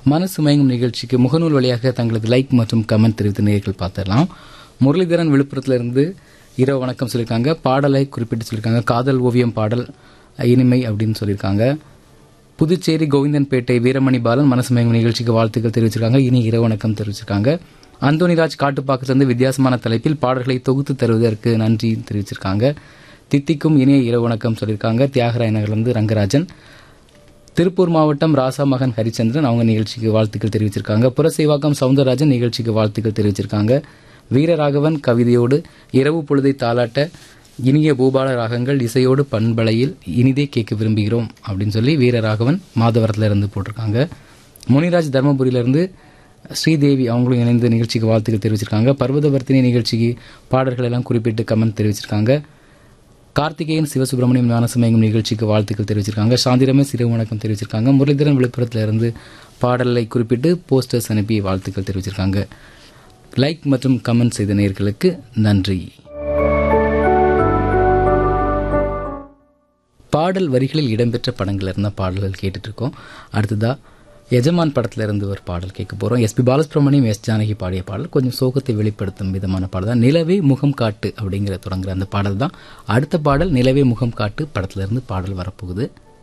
மனசு மயங்கும் நிகழ்ச்சிக்கு முகநூல் வழியாக தங்களது லைக் மற்றும் கமெண்ட் தெரிவித்த நேர்கள் பார்த்துடலாம் முரளிதரன் விழுப்புரத்திலிருந்து இரவு வணக்கம் சொல்லியிருக்காங்க பாடலை குறிப்பிட்டு சொல்லியிருக்காங்க காதல் ஓவியம் பாடல் இனிமை அப்படின்னு சொல்லியிருக்காங்க புதுச்சேரி கோவிந்தன்பேட்டை வீரமணி பாலன் மனசு மயங்கும் நிகழ்ச்சிக்கு வாழ்த்துக்கள் தெரிவிச்சிருக்காங்க இனி இரவு வணக்கம் தெரிவிச்சிருக்காங்க அந்தோனிராஜ் காட்டுப்பாக்கத்திலிருந்து வித்தியாசமான தலைப்பில் பாடல்களை தொகுத்து தருவதற்கு நன்றி தெரிவிச்சிருக்காங்க தித்திக்கும் இனிய இரவு வணக்கம் சொல்லியிருக்காங்க தியாகராய நகர்லேருந்து ரங்கராஜன் திருப்பூர் மாவட்டம் ராசா மகன் ஹரிச்சந்திரன் அவங்க நிகழ்ச்சிக்கு வாழ்த்துக்கள் தெரிவிச்சிருக்காங்க புரசேவாக்கம் சவுந்தரராஜன் நிகழ்ச்சிக்கு வாழ்த்துக்கள் தெரிவிச்சிருக்காங்க வீரராகவன் கவிதையோடு இரவு பொழுதை தாளாட்ட இனிய பூபால ராகங்கள் இசையோடு பண்பலையில் இனிதே கேட்க விரும்புகிறோம் அப்படின்னு சொல்லி வீரராகவன் மாதவரத்துல இருந்து போட்டிருக்காங்க முனிராஜ் தர்மபுரியிலிருந்து ஸ்ரீதேவி அவங்களும் இணைந்து நிகழ்ச்சிக்கு வாழ்த்துக்கள் தெரிவிச்சிருக்காங்க பர்வதவர்த்தினி நிகழ்ச்சிக்கு பாடல்கள் எல்லாம் குறிப்பிட்டு கமெண்ட் தெரிவிச்சிருக்காங்க கார்த்திகேயன் சிவசுப்பிரமணியம் ஞானசமயங்கம் நிகழ்ச்சிக்கு வாழ்த்துக்கள் தெரிவிச்சிருக்காங்க சாந்தி ரமேஷ் இரவு வணக்கம் தெரிவிச்சிருக்காங்க முரளிதரன் விழுப்புரத்துல இருந்து பாடலை குறிப்பிட்டு போஸ்டர்ஸ் அனுப்பி வாழ்த்துக்கள் தெரிவிச்சிருக்காங்க லைக் மற்றும் கமெண்ட் செய்த நேயர்களுக்கு நன்றி பாடல் வரிகளில் இடம்பெற்ற படங்கள்ல இருந்த பாடல்கள் கேட்டுட்டு இருக்கோம் அடுத்ததா எஜமான் படத்துல இருந்து ஒரு பாடல் கேட்க போறோம் எஸ்பி பாலசுப்ரமணியம் எஸ் ஜானகி பாடிய பாடல் கொஞ்சம் சோகத்தை வெளிப்படுத்தும் விதமான பாடல் தான் நிலவே முகம் காட்டு அப்படிங்கிற தொடங்குற அந்த பாடல் தான் அடுத்த பாடல் நிலவே முகம் காட்டு படத்துல இருந்து பாடல் வரப்போகுது